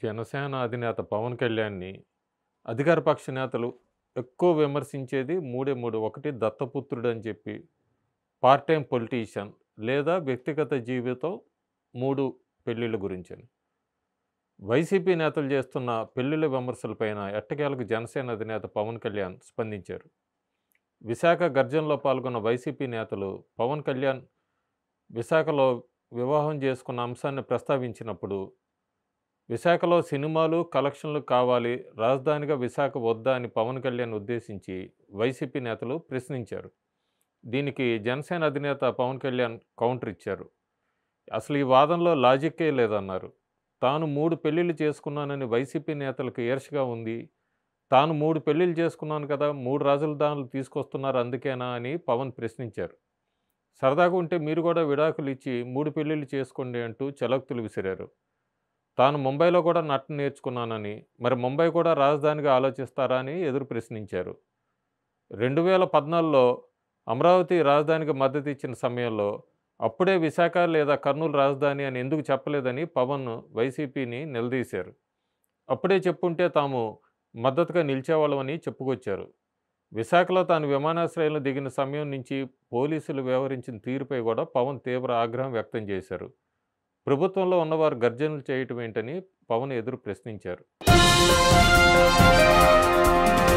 జనసేన అధినేత పవన్ కళ్యాణ్‌ని అధికార పక్ష నేతలు ఎక్కువ విమర్శించేది మూడే 3. ఒకటి దత్తపుత్రుడని చెప్పి, పార్ట్ టైమ్ పొలిటీషియన్ లేదా వ్యక్తిగత జీవితం 3 పెళ్ళిళ్ళ గురించని. వైసీపీ నేతలు చేస్తున్న పెళ్ళిళ్ళ విమర్శలపైన ఎట్టకేలకు జనసేన అధినేత పవన్ కళ్యాణ్ స్పందించారు. విశాఖ గర్జనలో పాల్గొన్న వైసీపీ నేతలు పవన్ కళ్యాణ్ విశాఖలో వివాహం చేసుకున్న అంశాన్ని ప్రస్తావించినప్పుడు, విశాఖలో సినిమాలు, కలెక్షన్లు కావాలి, రాజధానిగా విశాఖ వద్దా అని పవన్ కళ్యాణ్ ఉద్దేశించి వైసీపీ నేతలు ప్రశ్నించారు. దీనికి జనసేన అధినేత పవన్ కళ్యాణ్ కౌంటర్ ఇచ్చారు. అసలు ఈ వాదనలో లాజిక్కే లేదన్నారు. తాను 3 పెళ్ళిళ్ళు చేసుకున్నానని వైసీపీ నేతలకు ఈర్ష్యగా ఉంది. తాను 3 పెళ్ళిళ్ళు చేసుకున్నాను కదా! 3 రాజధానులు తీసుకొస్తున్నారు అందుకేనా అని పవన్ ప్రశ్నించారు. సరదాగా ఉంటే మీరు కూడా విడాకులు ఇచ్చి 3 పెళ్ళిళ్ళు చేసుకోండి అంటూ చలోక్తులు విసిరారు. తాను ముంబైలో కూడా నటన నేర్చుకున్నానని, మరి ముంబై కూడా రాజధానిగా ఆలోచిస్తారా అని ఎదురు ప్రశ్నించారు. 2014లో అమరావతి రాజధానికి మద్దతు ఇచ్చిన సమయంలో అప్పుడే విశాఖ లేదా కర్నూలు రాజధాని అని ఎందుకు చెప్పలేదని పవన్ వైసీపీని నిలదీశారు. అప్పుడే చెప్పుంటే తాము మద్దతుగా నిలిచేవాళ్ళమని చెప్పుకొచ్చారు. విశాఖలో తాను విమానాశ్రయంలో దిగిన సమయం నుంచి పోలీసులు వ్యవహరించిన తీరుపై కూడా పవన్ తీవ్ర ఆగ్రహం వ్యక్తం చేశారు. ప్రభుత్వంలో ఉన్నవారు గర్జనలు చేయటమేంటని పవన్ ఎదురు ప్రశ్నించారు.